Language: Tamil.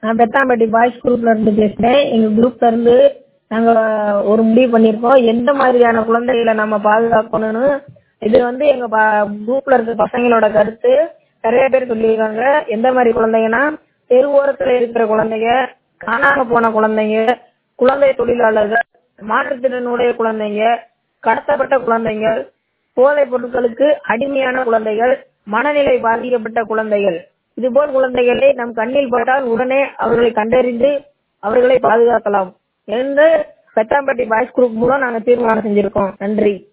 நான் பெத்தாம்பட்டி பாய்ஸ் குரூப்ல இருந்து பேசுகிறேன் எங்கள் குரூப்ல இருந்து நாங்கள் ஒரு முடிவு பண்ணியிருக்கோம் எந்த மாதிரியான குழந்தைகளை நம்ம பாதுகாக்கணும்னு இது வந்து எங்கள் ப குரூப்ல இருக்க பசங்களோட கருத்து நிறைய பேர் சொல்லியிருக்காங்க எந்த மாதிரி குழந்தைங்கன்னா தெரு ஓரத்தில் இருக்கிற குழந்தைங்க காணாமல் போன குழந்தைங்க குழந்தை தொழிலாளர்கள் மாற்றுத்திறனுடைய குழந்தைங்க கடத்தப்பட்ட குழந்தைகள் போதைப் பொருட்களுக்கு அடிமையான குழந்தைகள் மனநிலை பாதிக்கப்பட்ட குழந்தைகள் இதுபோல் குழந்தைகளை நம் கண்ணில் பட்டால் உடனே அவர்களை கண்டறிந்து அவர்களை பாதுகாக்கலாம் என்று பெத்தாம்பட்டி பாய்ஸ் குரூப் மூலம் நாங்கள் தீர்மானம் செஞ்சிருக்கோம் நன்றி